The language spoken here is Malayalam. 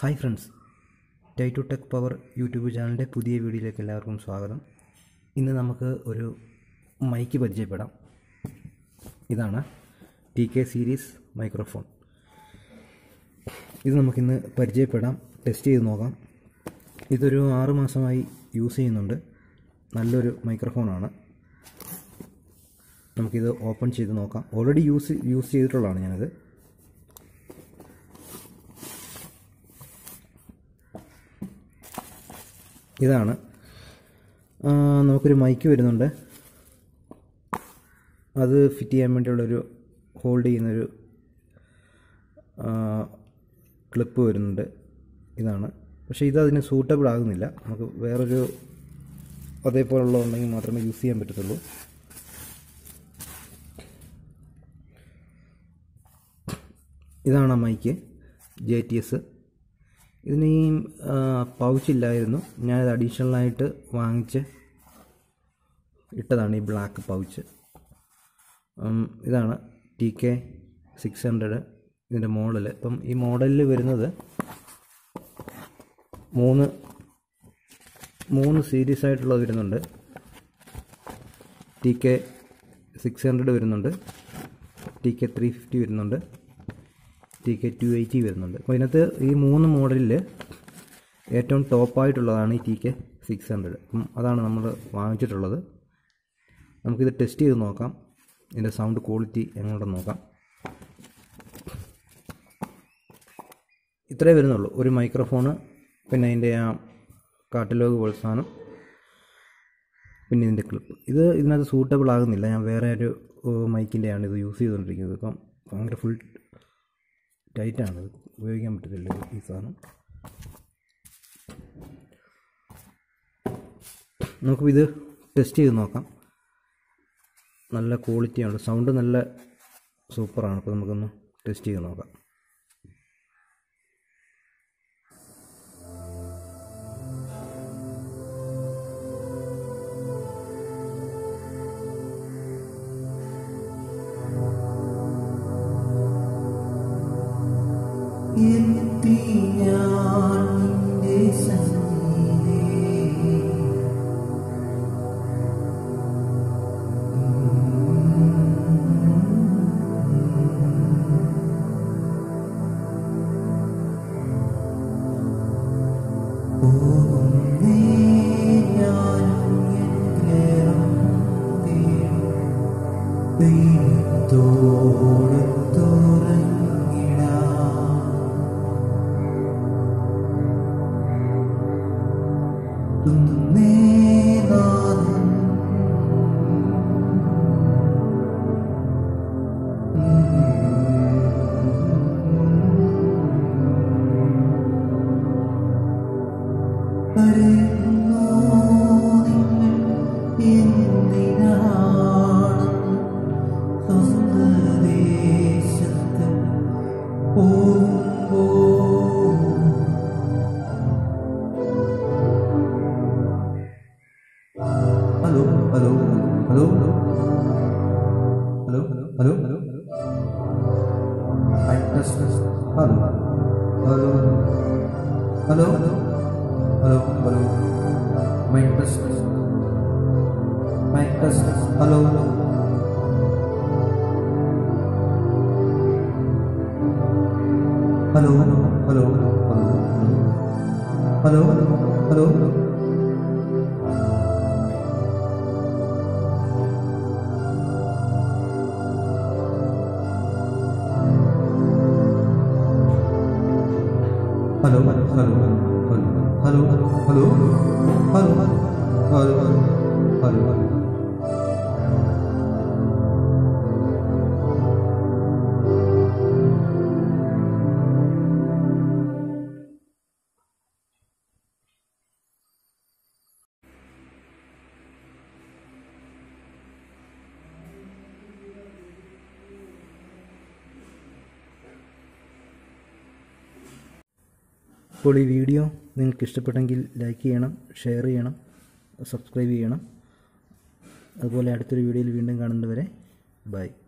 ഹായ് ഫ്രണ്ട്സ് ടൈറ്റു ടെക് പവർ യൂട്യൂബ് ചാനലിൻ്റെ പുതിയ വീഡിയോയിലേക്ക് എല്ലാവർക്കും സ്വാഗതം ഇന്ന് നമുക്ക് ഒരു മൈക്ക് പരിചയപ്പെടാം ഇതാണ് ടി കെ സീരീസ് മൈക്രോഫോൺ ഇത് നമുക്കിന്ന് പരിചയപ്പെടാം ടെസ്റ്റ് ചെയ്ത് നോക്കാം ഇതൊരു ആറ് മാസമായി യൂസ് ചെയ്യുന്നുണ്ട് നല്ലൊരു മൈക്രോഫോണാണ് നമുക്കിത് ഓപ്പൺ ചെയ്ത് നോക്കാം ഓൾറെഡി യൂസ് യൂസ് ചെയ്തിട്ടുള്ളതാണ് ഞാനിത് ഇതാണ് ആ, നമുക്കൊരു മൈക്ക് വരുന്നുണ്ട് അത് ഫിറ്റ് ചെയ്യാൻ വേണ്ടിയുള്ളൊരു ഹോൾഡ് ചെയ്യുന്നൊരു ക്ലിപ്പ് വരുന്നുണ്ട് ഇതാണ് പക്ഷേ ഇത് അതിന് സൂട്ടബിൾ ആകുന്നില്ല നമുക്ക് വേറൊരു അതേപോലുള്ള ഉണ്ടെങ്കിൽ മാത്രമേ യൂസ് ചെയ്യാൻ പറ്റത്തുള്ളൂ ഇതാണ് ആ മൈക്ക് ജെ ടി എസ് ഇതിന് ഈ പൗച്ച് ഇല്ലായിരുന്നു ഞാനത് അഡീഷണലായിട്ട് വാങ്ങിച്ച് ഇട്ടതാണ് ഈ ബ്ലാക്ക് പൗച്ച് ഇതാണ് ടി കെ സിക്സ് ഹൺഡ്രഡ് ഇതിൻ്റെ മോഡൽ ഇപ്പം ഈ മോഡലിൽ വരുന്നത് മൂന്ന് മൂന്ന് സീരീസ് ആയിട്ടുള്ളത് വരുന്നുണ്ട് ടി കെ സിക്സ് ഹൺഡ്രഡ് വരുന്നുണ്ട് ടി കെ ത്രീ ഫിഫ്റ്റി വരുന്നുണ്ട് ടി കെ ടു എയ്റ്റി വരുന്നുണ്ട് അപ്പോൾ ഇതിനകത്ത് ഈ മൂന്ന് മോഡലിൽ ഏറ്റവും ടോപ്പായിട്ടുള്ളതാണ് ഈ ടി കെ സിക്സ് ഹൺഡ്രഡ് അപ്പം അതാണ് നമ്മൾ വാങ്ങിച്ചിട്ടുള്ളത് നമുക്കിത് ടെസ്റ്റ് ചെയ്ത് നോക്കാം ഇതിൻ്റെ സൗണ്ട് ക്വാളിറ്റി എങ്ങോട്ടെന്ന് നോക്കാം ഇത്രേ വരുന്നുള്ളൂ ഒരു മൈക്രോഫോണ് പിന്നെ അതിൻ്റെ ആ കാറ്റലോഗ് പോലെ സാധനം പിന്നെ ഇതിൻ്റെ ക്ലിപ്പ് ഇത് ഇതിനകത്ത് സൂട്ടബിൾ ആകുന്നില്ല ഞാൻ വേറെ ഒരു മൈക്കിൻ്റെയാണ് ഇത് യൂസ് ചെയ്തുകൊണ്ടിരിക്കുന്നത് ഇപ്പം ഭയങ്കര ഫുൾ ടൈറ്റാണ് ഇത് ഉപയോഗിക്കാൻ പറ്റത്തില്ല ഈ സാധനം നമുക്കിത് ടെസ്റ്റ് ചെയ്ത് നോക്കാം നല്ല ക്വാളിറ്റിയാണ് സൗണ്ട് നല്ല സൂപ്പറാണ് അപ്പോൾ നമുക്കൊന്ന് ടെസ്റ്റ് ചെയ്ത് നോക്കാം എത്തി ഞാൻ നിന്റെ സന്നിധി പോകുന്നേ ഞാനും എൻ ഗ്രഹം തേടി ദൈവത്തോട് തുറങ്ങിടാം തുന്നേനാഥൻ കരയുന്നു നിങ്ങൾ എന്തിനാണ് സ്വന്തദേശത്ത് പോകുമ്പോൾ hello hello hello hello hello hello hello mic test test hello hello hello hello hello mic test test mic test test hello hello hello hello hello hello hello hello hello hello hello hello hello hello hello hello അപ്പോൾ ഈ വീഡിയോ നിങ്ങൾക്ക് ഇഷ്ടപ്പെട്ടെങ്കിൽ ലൈക്ക് ചെയ്യണം ഷെയർ ചെയ്യണം സബ്സ്ക്രൈബ് ചെയ്യണം അതുപോലെ അടുത്തൊരു വീഡിയോയിൽ വീണ്ടും കാണുന്നവരെ ബൈ